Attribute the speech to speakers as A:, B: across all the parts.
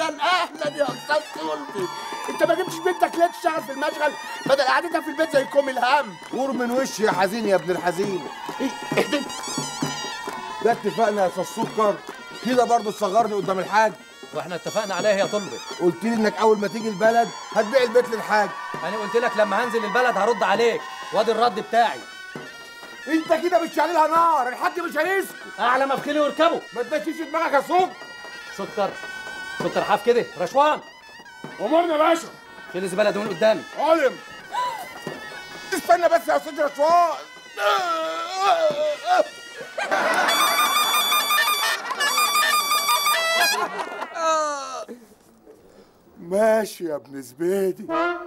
A: اهلا اهلا يا استاذ طلبي انت ما جبتش بنتك ليه تشتغل في المشغل بدل قعدتها في البيت زي كوم الهم
B: قور من وشي يا حزين يا ابن الحزين
A: ايه اهدى
B: ده اتفقنا يا استاذ سكر كده برضه تصغرني قدام الحاج
C: واحنا اتفقنا عليها يا طلبي
B: قلت لي انك اول ما تيجي البلد هتبيع البيت للحاج
C: انا قلت لك لما هنزل البلد هرد عليك وادي الرد بتاعي
B: انت كده بتشعل لها نار الحاج مش هيسكت
C: اعلى مفخلي واركبوا
B: ما تمشيش دماغك يا سكر
C: سكر سكر حاف كده رشوان
A: امورنا يا باشا
C: شيل الزباله دي من قدامي
A: علم
B: استنى بس يا استاذ رشوان
A: ماشي يا ابن زبيدي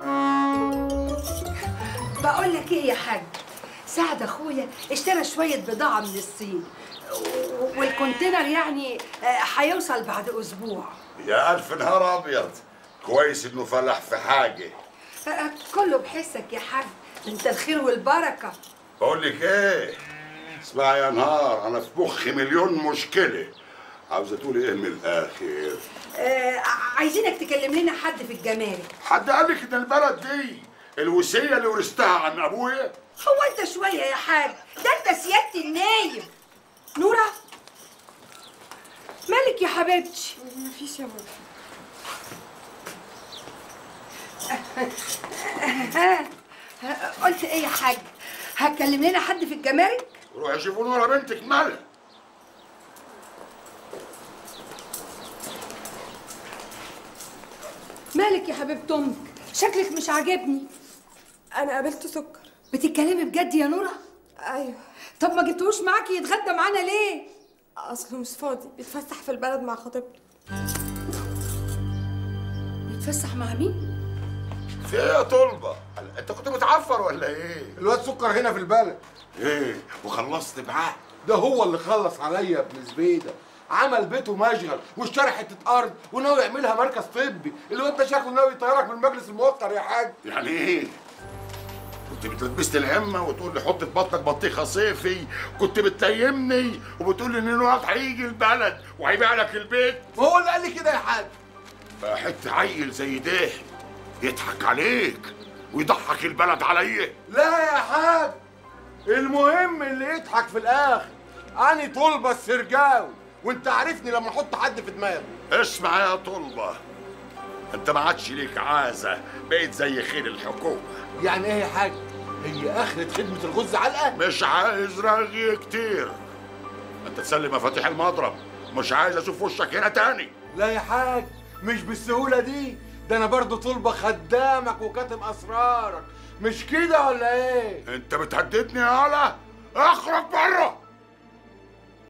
D: بقول لك ايه يا حاج سعد اخويا اشترى شويه بضاعه من الصين و- والكونتينر يعني آه، هيوصل بعد اسبوع
E: يا ألف نهار أبيض كويس إنه فلح في حاجة
D: آه، كله بحسك يا حاج انت الخير والبركه
E: بقول لك إيه اسمع يا نهار أنا في مخي مليون مشكلة عاوزة تقولي إيه من الآخر
D: آه، عايزينك تكلم لنا حد في الجمارك
E: حد قال لك إن البلد دي الوصية اللي ورثتها عن أبويا
D: هو انت شويه يا حاج ده انت سياده النايب نوره مالك يا حبيبتي
F: مفيش يا ماما
D: ها ها، قلت ايه يا حاج هتكلم لنا حد في الجمارك
E: روحي شوفوا نورة بنتك مالها
D: مالك يا حبيبه امك شكلك مش عاجبني
F: انا قابلت سكر
D: بتتكلمي بجد يا نوره
F: ايوه
D: طب ما جبتوش معاكي يتغدى معانا ليه
F: اصله مش فاضي بيتفسح في البلد مع خطيبته
D: بيتفسح مع مين
E: في إيه يا طلبة أنت كنت متعفر ولا إيه
B: الواد سكر هنا في البلد
E: إيه وخلصت معاه
B: ده هو اللي خلص عليا يا ابن زبيده عمل بيته مشغل واشترى حته ارض وناوي يعملها مركز طبي الواد ده شكله ناوي يطيرك من مجلس الموقر يا حاج
E: يعني ايه؟ كنت بتلبست الهمه وتقول لي حط في بطنك بطيخه صيفي كنت بتنيمني وبتقول لي ان الوقت هيجي البلد وهيبيع لك البيت
B: ما هو اللي قال لي كده يا حاج
E: بقى حته عيل زي ده يضحك عليك ويضحك البلد عليا
B: لا يا حاج المهم اللي يضحك في الاخر اني طلبه السرجاوي وانت عارفني لما احط حد في دماغي
E: اسمع يا طلبه انت ما عادش ليك عازه بقيت زي خير الحكومه
B: يعني ايه يا حاج هي اخرة خدمة الغز علقة
E: مش عايز رغي كتير انت تسلم مفاتيح المضرب مش عايز اشوف وشك هنا تاني
B: لا يا حاج مش بالسهولة دي ده انا برضو طلبة خدامك وكاتم اسرارك مش كده ولا ايه
E: انت بتهددني يا هلا اخرج بره